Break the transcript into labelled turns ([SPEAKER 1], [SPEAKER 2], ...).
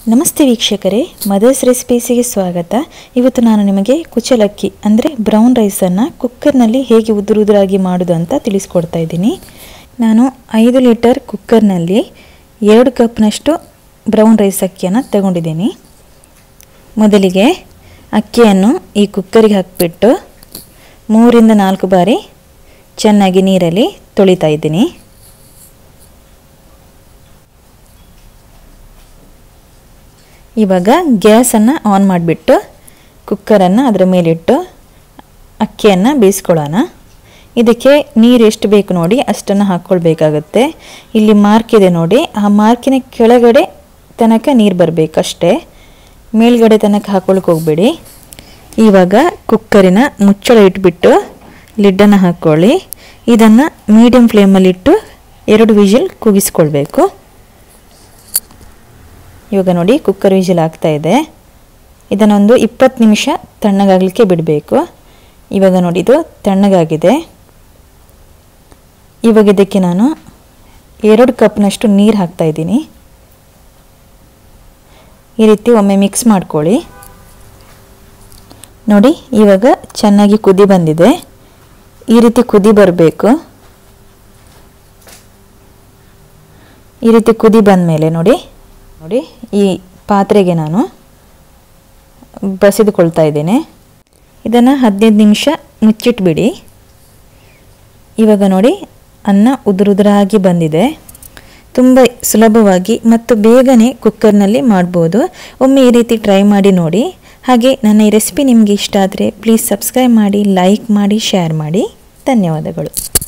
[SPEAKER 1] ನಮಸ್ತೆ ವೀಕ್ಷಕರೇ ಮದರ್ಸ್ ರೆಸಿಪೀಸಿಗೆ ಸ್ವಾಗತ ಇವತ್ತು ನಾನು ನಿಮಗೆ ಕುಚಲಕ್ಕಿ ಅಂದರೆ ಬ್ರೌನ್ ರೈಸನ್ನು ಕುಕ್ಕರ್ನಲ್ಲಿ ಹೇಗೆ ಉದುರು ಉದುರಾಗಿ ಮಾಡೋದು ಅಂತ ತಿಳಿಸ್ಕೊಡ್ತಾ ಇದ್ದೀನಿ ನಾನು ಐದು ಲೀಟರ್ ಕುಕ್ಕರ್ನಲ್ಲಿ ಎರಡು ಕಪ್ನಷ್ಟು ಬ್ರೌನ್ ರೈಸ್ ಅಕ್ಕಿಯನ್ನು ತಗೊಂಡಿದ್ದೀನಿ ಮೊದಲಿಗೆ ಅಕ್ಕಿಯನ್ನು ಈ ಕುಕ್ಕರಿಗೆ ಹಾಕಿಬಿಟ್ಟು ಮೂರಿಂದ ನಾಲ್ಕು ಬಾರಿ ಚೆನ್ನಾಗಿ ನೀರಲ್ಲಿ ತೊಳಿತಾ ಇದ್ದೀನಿ ಇವಾಗ ಗ್ಯಾಸನ್ನು ಆನ್ ಮಾಡಿಬಿಟ್ಟು ಕುಕ್ಕರನ್ನು ಅದರ ಮೇಲಿಟ್ಟು ಅಕ್ಕಿಯನ್ನು ಬೇಯಿಸ್ಕೊಳ್ಳೋಣ ಇದಕ್ಕೆ ನೀರು ಎಷ್ಟು ಬೇಕು ನೋಡಿ ಅಷ್ಟನ್ನು ಹಾಕ್ಕೊಳ್ಬೇಕಾಗತ್ತೆ ಇಲ್ಲಿ ಮಾರ್ಕ್ ಇದೆ ನೋಡಿ ಆ ಮಾರ್ಕಿನ ಕೆಳಗಡೆ ತನಕ ನೀರು ಬರಬೇಕಷ್ಟೇ ಮೇಲ್ಗಡೆ ತನಕ ಹಾಕ್ಕೊಳಕ್ಕೆ ಹೋಗಬೇಡಿ ಇವಾಗ ಕುಕ್ಕರಿನ ಮುಚ್ಚಳ ಇಟ್ಬಿಟ್ಟು ಲಿಡ್ಡನ್ನು ಹಾಕ್ಕೊಳ್ಳಿ ಇದನ್ನು ಮೀಡಿಯಮ್ ಫ್ಲೇಮಲ್ಲಿಟ್ಟು ಎರಡು ವಿಜಿಲ್ ಕೂಗಿಸ್ಕೊಳ್ಬೇಕು ಇವಾಗ ನೋಡಿ ಕುಕ್ಕರ್ ವಿಜಿಲ್ ಆಗ್ತಾ ಇದೆ ಇದನ್ನೊಂದು ಇಪ್ಪತ್ತು ನಿಮಿಷ ತಣ್ಣಗಾಗಲಿಕ್ಕೆ ಬಿಡಬೇಕು ಇವಾಗ ನೋಡಿ ಇದು ತಣ್ಣಗಾಗಿದೆ ಇವಾಗ ಇದಕ್ಕೆ ನಾನು ಎರಡು ಕಪ್ನಷ್ಟು ನೀರು ಹಾಕ್ತಾ ಇದ್ದೀನಿ ಈ ರೀತಿ ಒಮ್ಮೆ ಮಿಕ್ಸ್ ಮಾಡ್ಕೊಳ್ಳಿ ನೋಡಿ ಇವಾಗ ಚೆನ್ನಾಗಿ ಕುದಿ ಬಂದಿದೆ ಈ ರೀತಿ ಕುದಿ ಬರಬೇಕು ಈ ರೀತಿ ಕುದಿ ಬಂದ ಮೇಲೆ ನೋಡಿ ನೋಡಿ ಈ ಪಾತ್ರೆಗೆ ನಾನು ಬಸಿದುಕೊಳ್ತಾ ಇದ್ದೇನೆ ಇದನ್ನು ಹದಿನೈದು ನಿಮಿಷ ಮುಚ್ಚಿಟ್ಬಿಡಿ ಇವಾಗ ನೋಡಿ ಅನ್ನ ಉದುರುದುರಾಗಿ ಬಂದಿದೆ ತುಂಬ ಸುಲಭವಾಗಿ ಮತ್ತು ಬೇಗನೆ ಕುಕ್ಕರ್ನಲ್ಲಿ ಮಾಡ್ಬೋದು ಒಮ್ಮೆ ಈ ರೀತಿ ಟ್ರೈ ಮಾಡಿ ನೋಡಿ ಹಾಗೆ ನನ್ನ ಈ ರೆಸಿಪಿ ನಿಮಗೆ ಇಷ್ಟ ಆದರೆ ಪ್ಲೀಸ್ ಸಬ್ಸ್ಕ್ರೈಬ್ ಮಾಡಿ ಲೈಕ್ ಮಾಡಿ ಶೇರ್ ಮಾಡಿ ಧನ್ಯವಾದಗಳು